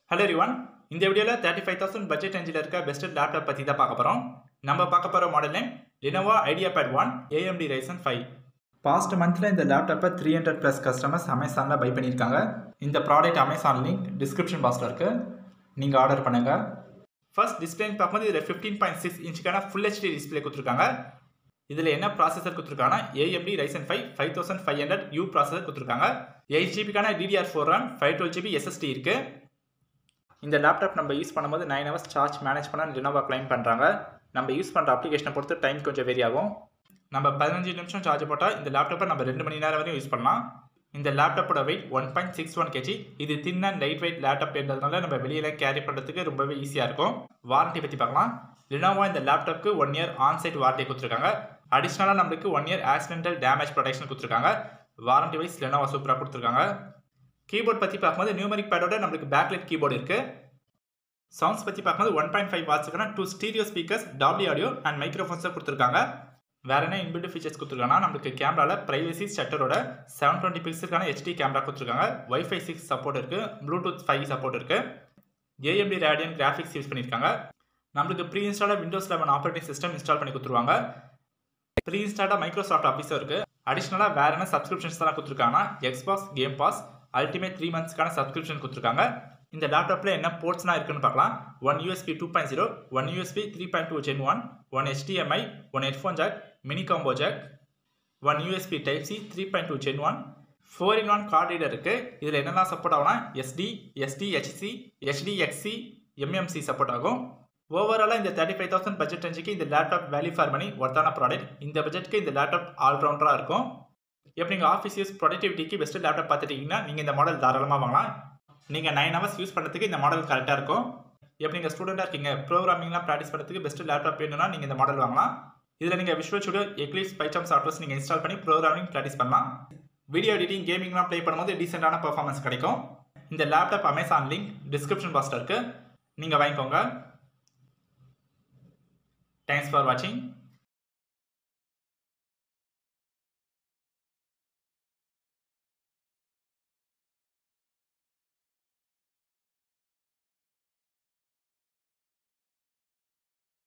hello everyone இந்த வீடியோவில் thirty five thousand budget ரேஞ்சில் இருக்க பெஸ்ட் லேப்டாப் பற்றி தான் பார்க்க போகிறோம் நம்ம பார்க்க போகிற model name Lenovo IdeaPad one AMD Ryzen five past மந்தில் இந்த லேப்டாப்பை த்ரீ ஹண்ட்ரட் ப்ளஸ் கஸ்டமர்ஸ் அமேசானில் பை பண்ணியிருக்காங்க இந்த ப்ராடக்ட் அமேசான் லிங்க் டிஸ்கிரிப்ஷன் பாக்ஸில் இருக்குது நீங்கள் ஆர்டர் பண்ணுங்கள் ஃபர்ஸ்ட் டிஸ்பிளேன்னு பார்க்கும்போது இதில் ஃபிஃப்டீன் பாயிண்ட் சிக்ஸ் இன்ச்சுக்கான ஃபுல் ஹெச்டி டிஸ்பிளே கொடுத்துருக்காங்க இதில் என்ன ப்ராசஸர் கொடுத்துருக்காங்கன்னா AMD Ryzen five five thousand five hundred U processor கொடுத்துருக்காங்க எயிட் ஜிபிக்கான DDR four RAM five twelve GB SSD இருக்குது இந்த லேப்டாப் நம்ம யூஸ் பண்ணும்போது நைன் ஹவர்ஸ் சார்ஜ் மேனேஜ் பண்ண லினோவா கிளைம் பண்ணுறாங்க நம்ம யூஸ் பண்ணுற அப்ளிகேஷனை பொறுத்து டைம் கொஞ்சம் வேரி ஆகும் நம்ம பதினஞ்சு நிமிஷம் சார்ஜ் போட்டால் இந்த லேப்டாப்பை நம்ம ரெண்டு மணி நேரம் வரையும் யூஸ் பண்ணலாம் இந்த லேப்டாப்போட weight one point six one KG இது thin and light weight laptop என்றதுனால நம்ம வெளியில் கேரி பண்ணுறதுக்கு ரொம்பவே ஈஸியாக இருக்கும் வாரண்டி பற்றி பார்க்கலாம் லினோவா இந்த லேப்டாப்க்கு ஒன் இயர் ஆன்சைட் வாரண்டி கொடுத்துருக்காங்க அடிஷ்னலாக நம்மளுக்கு one year accidental damage protection கொடுத்துருக்காங்க வாரண்டி வைஸ் லெனோவா சூப்பராக கொடுத்துருக்காங்க கீபோர்ட் பற்றி பார்க்கும்போது நியூமரிக் பேடோட நம்மளுக்கு பேக்லைட் கீபோர்டு இருக்குது சவுண்ட்ஸ் பற்றி பார்க்கும்போது ஒன் பாயிண்ட் ஃபைவ் வாட்ஸுக்கான two stereo speakers W audio and மைக்ரோஃபோன்ஸை கொடுத்துருக்காங்க வேற என்ன இன்பில்ட் ஃபீச்சர்ஸ் கொடுத்துருக்காங்கன்னா நம்மளுக்கு கேமராவில் ப்ரைவசி ஷட்டரோட செவன் டுவெண்ட்டி பிக்ஸலுக்கான ஹெச்டி கேமரா கொடுத்துருக்காங்க ஒய்ஃபை சிக்ஸ் சப்போர்ட் இருக்குது ப்ளூடூத் ஃபைவ் சப்போர்ட் இருக்குது ஏஎம்டி ரேடியன் கிராஃபிக்ஸ் யூஸ் பண்ணியிருக்காங்க நம்மளுக்கு ப்ரீ இன்ஸ்டாலாக Windows eleven operating system install பண்ணி கொடுத்துருவாங்க ப்ரீ இன்ஸ்டாலாக மைக்ரோசாஃப்ட் ஆஃபீஸும் இருக்குது அடிஷ்னலாக வேறு என்ன சப்ஸ்கிரிப்ஷன்ஸ் தான் கொடுத்துருக்காங்கன்னா Xbox game pass ultimate three மந்த்ஸ்க்கான சப்ஸ்கிரிப்ஷன் கொடுத்துருக்காங்க இந்த லேப்டாப்பில் என்ன போர்ட்ஸ்லாம் இருக்குன்னு பார்க்கலாம் one USB two point zero one USB three point two gen one one HDMI one headphone jack mini combo jack one USB type C three point two gen one four in one card reader இருக்குது இதில் என்னெல்லாம் support ஆகும்னா SD SDHC HDXC MMC support ஆகும் ஓவராலாக இந்த thirty five thousand budget ரேஞ்சுக்கு இந்த laptop value for money ஒர்த்தான ப்ராடக்ட் இந்த பட்ஜெட்டுக்கு இந்த லேப்டாப் ஆல்ரவுண்டராக இருக்கும் இப்போ நீங்கள் ஆஃபீஸ் யூஸ் ப்ரொடக்டிவிட்டிக்கு பெஸ்ட்டு லேப்டாப் பார்த்துட்டீங்கன்னா நீங்கள் இந்த மாடல் தாராளமாக வாங்கலாம் நீங்கள் நைன் ஹவர்ஸ் யூஸ் பண்ணுறதுக்கு இந்த மாடல் கரெக்டாக இருக்கும் இப்போ நீங்கள் ஸ்டூடெண்ட்டாக இருக்கீங்க ப்ரோக்ராமிங்லாம் ப்ராக்டிஸ் பண்ணுறதுக்கு பெஸ்ட்டு லேப்டாப் வேணும்னா நீங்கள் இந்த மாடல் வாங்கலாம் இதில் நீங்கள் Visual Studio Eclipse PyCharm softwares நீங்கள் இன்ஸ்டால் பண்ணி ப்ரோக்ராமிங் ப்ராக்டிஸ் பண்ணலாம் வீடியோ எடிட்டிங் கேமிங்லாம் ப்ளே பண்ணும்போது டீசெண்டான பர்ஃபார்மன்ஸ் கிடைக்கும் இந்த லேப்டாப் அமேசான் லிங்க் டிஸ்கிரிப்ஷன் பாக்ஸில் இருக்குது நீங்கள் வாங்கிக்கோங்க தேங்க்ஸ் ஃபார் வாட்சிங்